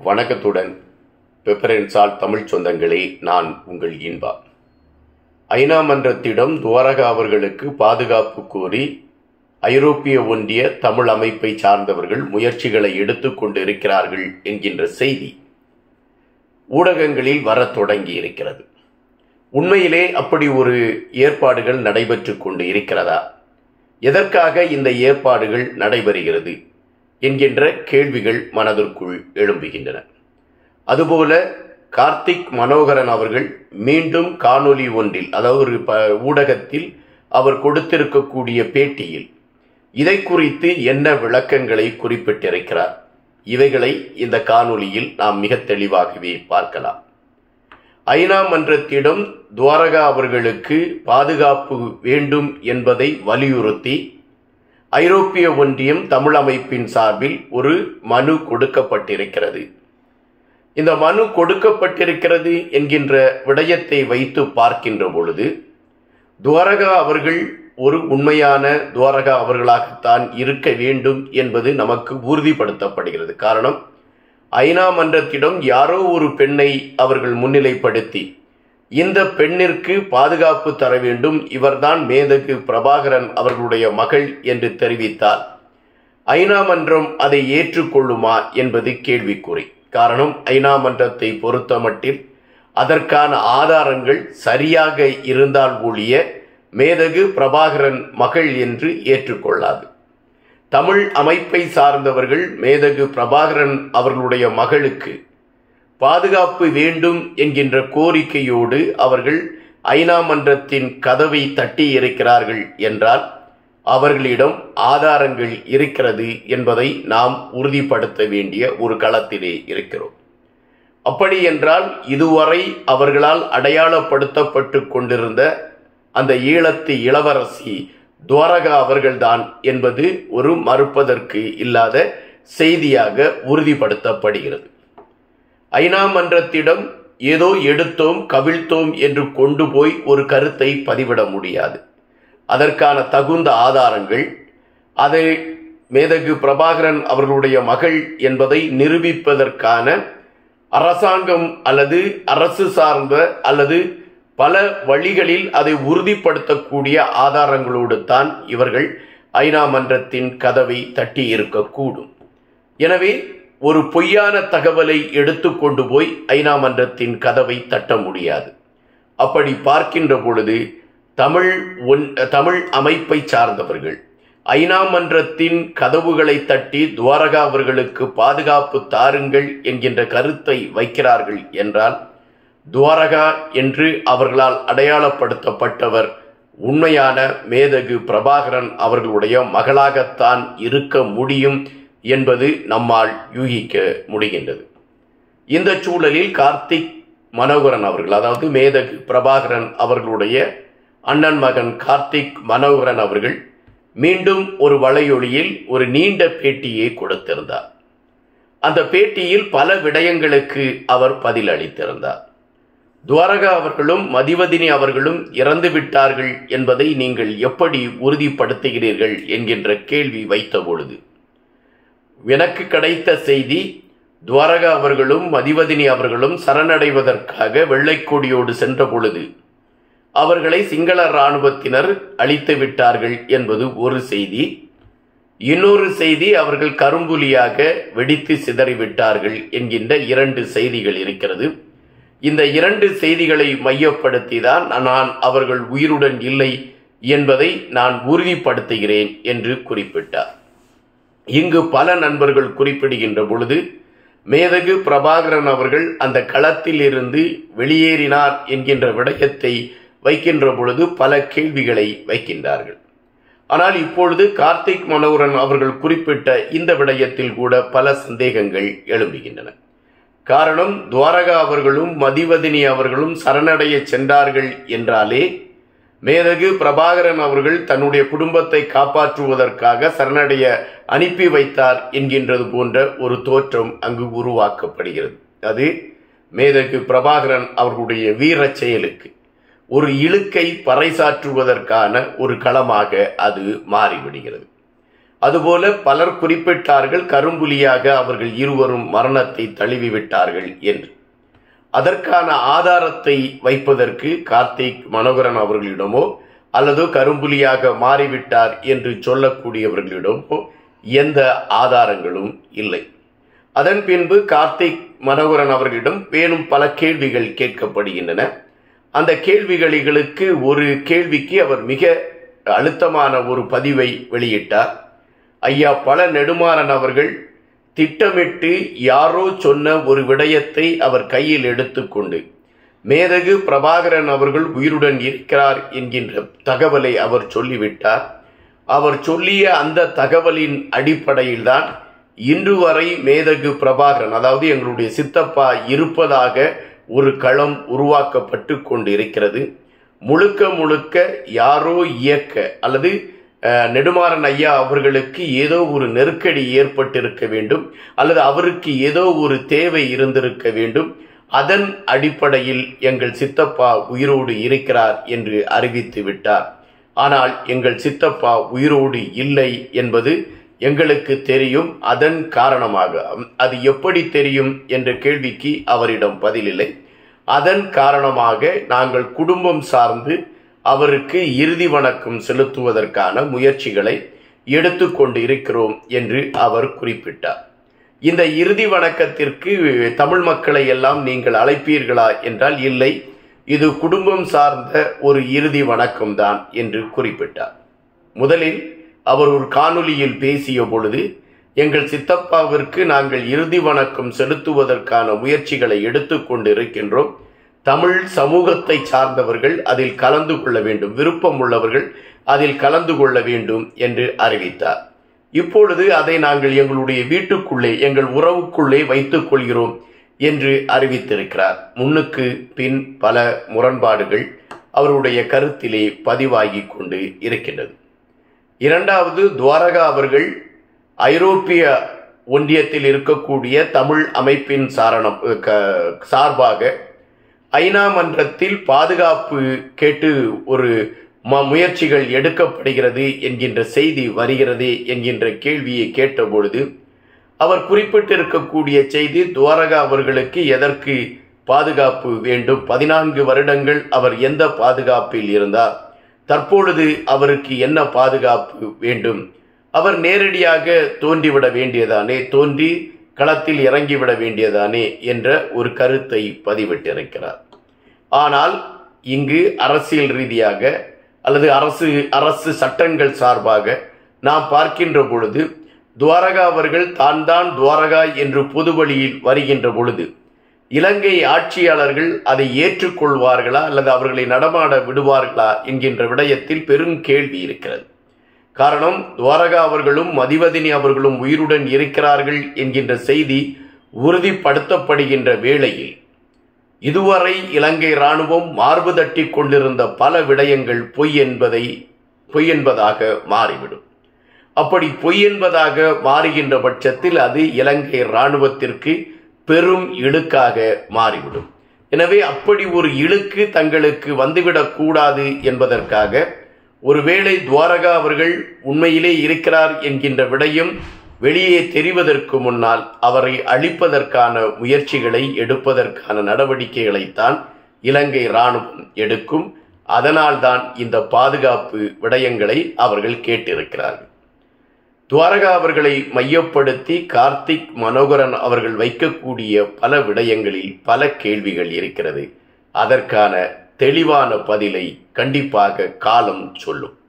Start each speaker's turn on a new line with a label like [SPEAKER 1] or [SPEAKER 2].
[SPEAKER 1] வணக்கத்துடன் பெப்பரன்சால் தமிழ் சொந்தங்களே நான் உங்கள் இன்பா ஐநா மன்றத்திடம் துவாரகா அவர்களுக்கு பாதுகாப்பு கோரி ஐரோப்பிய ஒன்றிய தமிழ் அமைப்பை சார்ந்தவர்கள் முயற்சிகளை எடுத்துக் கொண்டிருக்கிறார்கள் என்கின்ற செய்தி ஊடகங்களில் வரத் தொடங்கி இருக்கிறது உண்மையிலே அப்படி ஒரு ஏற்பாடுகள் நடைபெற்று கொண்டு இருக்கிறதா எதற்காக இந்த ஏற்பாடுகள் நடைபெறுகிறது என்கின்ற கேள்விகள் மனதிற்குள் எழும்புகின்றன அதுபோல கார்த்திக் மனோகரன் அவர்கள் மீண்டும் காணொளி ஒன்றில் அதாவது ஒரு ப ஊடகத்தில் அவர் கொடுத்திருக்கக்கூடிய பேட்டியில் இதை குறித்து என்ன விளக்கங்களை குறிப்பிட்டிருக்கிறார் இவைகளை இந்த காணொளியில் நாம் மிக தெளிவாகவே பார்க்கலாம் ஐநா மன்றத்திடம் துவாரகா அவர்களுக்கு பாதுகாப்பு வேண்டும் என்பதை வலியுறுத்தி ஐரோப்பிய ஒன்றியம் தமிழ் அமைப்பின் சார்பில் ஒரு மனு கொடுக்கப்பட்டிருக்கிறது இந்த மனு கொடுக்கப்பட்டிருக்கிறது என்கின்ற விடயத்தை வைத்து பார்க்கின்ற பொழுது துவாரகா அவர்கள் ஒரு உண்மையான துவாரகா அவர்களாகத்தான் இருக்க வேண்டும் என்பது நமக்கு உறுதிப்படுத்தப்படுகிறது காரணம் ஐநா மன்றத்திடம் யாரோ ஒரு பெண்ணை அவர்கள் முன்னிலைப்படுத்தி இந்த பெண்ணிற்கு பாதுகாப்பு தர வேண்டும் இவர்தான் மேதகு பிரபாகரன் அவர்களுடைய மகள் என்று தெரிவித்தால் ஐநா மன்றம் அதை ஏற்றுக்கொள்ளுமா என்பது கேள்விக்குறி காரணம் ஐநா மன்றத்தை பொறுத்தமட்டில் அதற்கான ஆதாரங்கள் சரியாக இருந்தால் ஒழிய மேதகு பிரபாகரன் மகள் என்று ஏற்றுக்கொள்ளாது தமிழ் அமைப்பை சார்ந்தவர்கள் மேதகு பிரபாகரன் அவர்களுடைய மகளுக்கு பாதுகாப்பு வேண்டும் என்கின்ற கோரிக்கையோடு அவர்கள் ஐநா மன்றத்தின் கதவை தட்டி இருக்கிறார்கள் என்றால் அவர்களிடம் ஆதாரங்கள் இருக்கிறது என்பதை நாம் உறுதிப்படுத்த வேண்டிய ஒரு களத்திலே இருக்கிறோம் அப்படி என்றால் இதுவரை அவர்களால் அடையாளப்படுத்தப்பட்டு கொண்டிருந்த அந்த ஈழத்து இளவரசி துவாரகா அவர்கள்தான் என்பது ஒரு மறுப்பதற்கு இல்லாத செய்தியாக உறுதிப்படுத்தப்படுகிறது ஐநா மன்றத்திடம் ஏதோ எடுத்தோம் கவிழ்த்தோம் என்று கொண்டு போய் ஒரு கருத்தை பதிவிட முடியாது அதற்கான தகுந்த ஆதாரங்கள் அதை மேதகு பிரபாகரன் அவர்களுடைய மகள் என்பதை நிரூபிப்பதற்கான அரசாங்கம் அல்லது அரசு சார்ந்த அல்லது பல வழிகளில் அதை உறுதிப்படுத்தக்கூடிய ஆதாரங்களோடு தான் இவர்கள் ஐநா மன்றத்தின் கதவை தட்டி இருக்கக்கூடும் எனவே ஒரு பொய்யான தகவலை எடுத்துக்கொண்டு போய் ஐநா மன்றத்தின் கதவை தட்ட முடியாது அப்படி பார்க்கின்ற பொழுது தமிழ் ஒன் தமிழ் அமைப்பை சார்ந்தவர்கள் ஐநா மன்றத்தின் கதவுகளை தட்டி துவாரகா அவர்களுக்கு பாதுகாப்பு தாருங்கள் என்கின்ற கருத்தை வைக்கிறார்கள் என்றால் துவாரகா என்று அவர்களால் அடையாளப்படுத்தப்பட்டவர் உண்மையான மேதகு பிரபாகரன் அவர்களுடைய மகளாகத்தான் இருக்க முடியும் என்பது நம்மால் யூகிக்க முடிகின்றது இந்த சூழலில் கார்த்திக் மனோகரன் அவர்கள் அதாவது மேதகு பிரபாகரன் அவர்களுடைய அண்ணன் மகன் கார்த்திக் மனோகரன் அவர்கள் மீண்டும் ஒரு வலையொலியில் ஒரு நீண்ட பேட்டியை கொடுத்திருந்தார் அந்த பேட்டியில் பல விடயங்களுக்கு அவர் பதில் அளித்திருந்தார் துவாரகா அவர்களும் மதிவதினி அவர்களும் இறந்து விட்டார்கள் என்பதை நீங்கள் எப்படி உறுதிப்படுத்துகிறீர்கள் என்கின்ற கேள்வி வைத்த பொழுது எனக்கு கிடைத்த செய்தி துவாரகா அவர்களும் மதிவதினி அவர்களும் சரணடைவதற்காக வெள்ளைக்கொடியோடு சென்ற பொழுது அவர்களை சிங்கள இராணுவத்தினர் அழித்து விட்டார்கள் என்பது ஒரு செய்தி இன்னொரு செய்தி அவர்கள் கரும்புலியாக வெடித்து சிதறிவிட்டார்கள் என்கின்ற இரண்டு செய்திகள் இருக்கிறது இந்த இரண்டு செய்திகளை மையப்படுத்தி தான் நான் அவர்கள் உயிருடன் இல்லை என்பதை நான் உறுதிப்படுத்துகிறேன் என்று குறிப்பிட்டார் இங்கு பல நண்பர்கள் குறிப்பிடுகின்ற பொழுது மேதகு பிரபாகரன் அவர்கள் அந்த களத்தில் இருந்து வெளியேறினார் என்கின்ற விடயத்தை வைக்கின்ற பொழுது பல கேள்விகளை வைக்கின்றார்கள் ஆனால் இப்பொழுது கார்த்திக் மனோகரன் அவர்கள் குறிப்பிட்ட இந்த விடயத்தில் கூட பல சந்தேகங்கள் எழும்புகின்றன காரணம் துவாரகா அவர்களும் மதிவதினி அவர்களும் சரணடைய சென்றார்கள் என்றாலே மேதகு பிரபாகரன் அவர்கள் தன்னுடைய குடும்பத்தை காப்பாற்றுவதற்காக சரணடைய அனுப்பி வைத்தார் என்கின்றது போன்ற ஒரு தோற்றம் அங்கு உருவாக்கப்படுகிறது அது மேதகு பிரபாகரன் அவர்களுடைய வீர செயலுக்கு ஒரு இழுக்கை பறைசாற்றுவதற்கான ஒரு களமாக அது மாறிவிடுகிறது அதுபோல பலர் குறிப்பிட்டார்கள் கரும்புலியாக அவர்கள் இருவரும் மரணத்தை தழுவிவிட்டார்கள் என்று அதற்கான ஆதாரத்தை வைப்பதற்கு கார்த்திக் மனோகரன் அவர்களிடமோ அல்லது கரும்புலியாக மாறிவிட்டார் என்று சொல்லக்கூடியவர்களிடமோ எந்த ஆதாரங்களும் இல்லை அதன் பின்பு கார்த்திக் மனோகரன் அவர்களிடம் மேலும் பல கேள்விகள் கேட்கப்படுகின்றன அந்த கேள்விகளுக்கு ஒரு கேள்விக்கு அவர் மிக அழுத்தமான ஒரு பதிவை வெளியிட்டார் ஐயா பல நெடுமாறன் அவர்கள் திட்டமிட்டு யாரோ சொன்ன ஒரு விடயத்தை அவர் கையில் எடுத்துக்கொண்டு மேதகு பிரபாகரன் அவர்கள் உயிருடன் இருக்கிறார் என்கின்ற தகவலை அவர் சொல்லிவிட்டார் அவர் சொல்லிய அந்த தகவலின் அடிப்படையில்தான் இன்று வரை மேதகு பிரபாகரன் அதாவது எங்களுடைய சித்தப்பா இருப்பதாக ஒரு களம் உருவாக்கப்பட்டு கொண்டிருக்கிறது முழுக்க முழுக்க யாரோ இயக்க அல்லது அஹ், நெடுமாறன் ஐயா அவர்களுக்கு ஏதோ ஒரு நெருக்கடி ஏற்பட்டிருக்க வேண்டும் அல்லது அவருக்கு ஏதோ ஒரு தேவை இருந்திருக்க வேண்டும் அதன் அடிப்படையில் எங்கள் சித்தப்பா உயிரோடு இருக்கிறார் என்று அறிவித்து விட்டார் ஆனால் எங்கள் சித்தப்பா உயிரோடு இல்லை என்பது எங்களுக்கு தெரியும் அதன் காரணமாக அது எப்படி தெரியும் என்ற கேள்விக்கு அவரிடம் பதிலில்லை அதன் காரணமாக நாங்கள் குடும்பம் சார்ந்து அவருக்கு இறுதி வணக்கம் செலுத்துவதற்கான முயற்சிகளை எடுத்துக்கொண்டு இருக்கிறோம் என்று அவர் குறிப்பிட்டார் இந்த இறுதி வணக்கத்திற்கு தமிழ் மக்களை எல்லாம் நீங்கள் அழைப்பீர்களா என்றால் இல்லை இது குடும்பம் சார்ந்த ஒரு இறுதி வணக்கம்தான் என்று குறிப்பிட்டார் முதலில் அவர் ஒரு காணொளியில் பேசிய பொழுது எங்கள் சித்தப்பாவிற்கு நாங்கள் இறுதி வணக்கம் செலுத்துவதற்கான முயற்சிகளை எடுத்துக்கொண்டு இருக்கின்றோம் தமிழ் சமூகத்தை சார்ந்தவர்கள் அதில் கலந்து கொள்ள வேண்டும் விருப்பம் உள்ளவர்கள் அதில் கலந்து கொள்ள வேண்டும் என்று அறிவித்தார் இப்பொழுது அதை நாங்கள் எங்களுடைய வீட்டுக்குள்ளே எங்கள் உறவுக்குள்ளே வைத்துக் கொள்கிறோம் என்று அறிவித்திருக்கிறார் முன்னுக்கு பின் பல முரண்பாடுகள் அவருடைய கருத்திலே பதிவாகி கொண்டு இருக்கின்றது இரண்டாவது துவாரகா அவர்கள் ஐரோப்பிய ஒன்றியத்தில் இருக்கக்கூடிய தமிழ் அமைப்பின் சாரணம் க- சார்பாக ஐநா மன்றத்தில் பாதுகாப்பு கேட்டு ஒரு ம- முயற்சிகள் எடுக்கப்படுகிறது என்கின்ற செய்தி வருகிறது என்கின்ற கேள்வியை கேட்டபொழுது அவர் குறிப்பிட்டிருக்கக்கூடிய செய்தி துவாரகா அவர்களுக்கு எதற்கு பாதுகாப்பு வேண்டும் பதினான்கு வருடங்கள் அவர் எந்த பாதுகாப்பில் இருந்தார் தற்பொழுது அவருக்கு என்ன பாதுகாப்பு வேண்டும் அவர் நேரடியாக தோன்றிவிட வேண்டியதானே தோன்றி களத்தில் இறங்கிவிட வேண்டியதானே என்ற ஒரு கருத்தை பதிவிட்டிருக்கிறார் ஆனால் இங்கு அரசியல் ரீதியாக அல்லது அரசு அரசு சட்டங்கள் சார்பாக நாம் பார்க்கின்ற பொழுது துவாரகா அவர்கள் தான் தான் துவாரகா என்று பொது வழியில் வருகின்ற பொழுது இலங்கை ஆட்சியாளர்கள் அதை ஏற்றுக்கொள்வார்களா அல்லது அவர்களை நடமாட விடுவார்களா என்கின்ற விடயத்தில் பெரும் கேள்வி இருக்கிறது காரணம் துவாரகா அவர்களும் மதிவதினி அவர்களும் உயிருடன் இருக்கிறார்கள் என்கின்ற செய்தி உறுதிப்படுத்தப்படுகின்ற வேளையில் இதுவரை இலங்கை இராணுவம் மார்பு தட்டி கொண்டிருந்த பல விடயங்கள் பொய் என்பதை பொய் என்பதாக மாறிவிடும் அப்படி பொய் என்பதாக மாறுகின்ற பட்சத்தில் அது இலங்கை இராணுவத்திற்கு பெரும் இழுக்காக மாறிவிடும் எனவே அப்படி ஒரு இழுக்கு தங்களுக்கு வந்துவிடக் கூடாது என்பதற்காக ஒருவேளை துவாரகா அவர்கள் உண்மையிலே இருக்கிறார் என்கின்ற விடயம் வெளியே தெரிவதற்கு முன்னால் அவரை அழிப்பதற்கான முயற்சிகளை எடுப்பதற்கான நடவடிக்கைகளைத்தான் இலங்கை இராணுவம் எடுக்கும் அதனால்தான் இந்த பாதுகாப்பு விடயங்களை அவர்கள் கேட்டிருக்கிறார்கள் துவாரகா அவர்களை மையப்படுத்தி கார்த்திக் மனோகரன் அவர்கள் வைக்கக்கூடிய பல விடயங்களில் பல கேள்விகள் இருக்கிறது அதற்கான தெளிவான பதிலை கண்டிப்பாக காலம் சொல்லும்